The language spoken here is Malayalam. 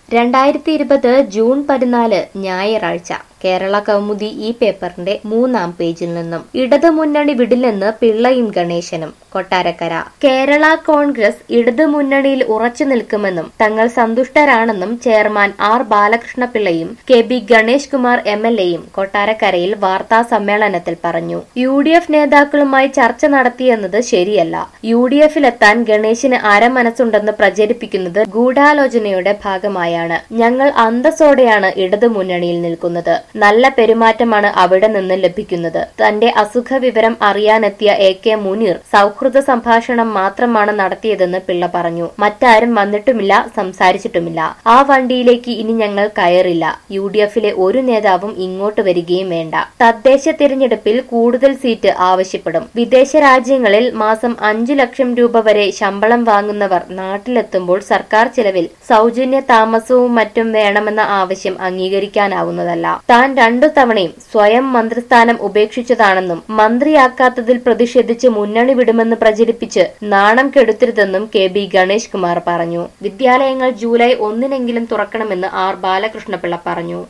രണ്ടായിരത്തി ഇരുപത് ജൂൺ പതിനാല് ഞായറാഴ്ച കേരള കൗമുദി ഈ പേപ്പറിന്റെ മൂന്നാം പേജിൽ നിന്നും ഇടതുമുന്നണി വിടില്ലെന്ന് പിള്ളയും ഗണേശനും കൊട്ടാരക്കര കേരള കോൺഗ്രസ് ഇടതുമുന്നണിയിൽ ഉറച്ചു നിൽക്കുമെന്നും തങ്ങൾ സന്തുഷ്ടരാണെന്നും ചെയർമാൻ ആർ ബാലകൃഷ്ണപിള്ളയും K B Ganesh Kumar M L എയും കൊട്ടാരക്കരയിൽ വാർത്താ സമ്മേളനത്തിൽ പറഞ്ഞു യു ഡി എഫ് നേതാക്കളുമായി ചർച്ച നടത്തിയെന്നത് ശരിയല്ല യു ഡി എഫിലെത്താൻ ഗണേശിന് അരമനസ്സുണ്ടെന്ന് പ്രചരിപ്പിക്കുന്നത് ഗൂഢാലോചനയുടെ ഭാഗമായാണ് ഞങ്ങൾ അന്തസ്സോടെയാണ് ഇടതുമുന്നണിയിൽ നിൽക്കുന്നത് നല്ല പെരുമാറ്റമാണ് അവിടെ നിന്ന് ലഭിക്കുന്നത് തന്റെ അസുഖ വിവരം അറിയാനെത്തിയ എ കെ മുനീർ സൗഹൃദ സംഭാഷണം മാത്രമാണ് നടത്തിയതെന്ന് പിള്ള പറഞ്ഞു മറ്റാരും വന്നിട്ടുമില്ല സംസാരിച്ചിട്ടുമില്ല ആ വണ്ടിയിലേക്ക് ഇനി ഞങ്ങൾ കയറില്ല യു ഡി എഫിലെ ഒരു നേതാവും ഇങ്ങോട്ട് വരികയും വേണ്ട തദ്ദേശ തിരഞ്ഞെടുപ്പിൽ കൂടുതൽ സീറ്റ് ആവശ്യപ്പെടും വിദേശ രാജ്യങ്ങളിൽ മാസം അഞ്ചു ലക്ഷം രൂപ വരെ ശമ്പളം വാങ്ങുന്നവർ നാട്ടിലെത്തുമ്പോൾ സർക്കാർ ചിലവിൽ സൗജന്യ താമസവും മറ്റും വേണമെന്ന ആവശ്യം അംഗീകരിക്കാനാവുന്നതല്ല താൻ രണ്ടു തവണയും സ്വയം മന്ത്രിസ്ഥാനം ഉപേക്ഷിച്ചതാണെന്നും മന്ത്രിയാക്കാത്തതിൽ പ്രതിഷേധിച്ച് മുന്നണി വിടുമെന്ന് പ്രചരിപ്പിച്ച് നാണം കെടുത്തരുതെന്നും കെ ബി ഗണേഷ് കുമാർ പറഞ്ഞു വിദ്യാലയങ്ങൾ ജൂലൈ ഒന്നിനെങ്കിലും തുറക്കണമെന്ന് ആർ ബാലകൃഷ്ണപിള്ള പറഞ്ഞു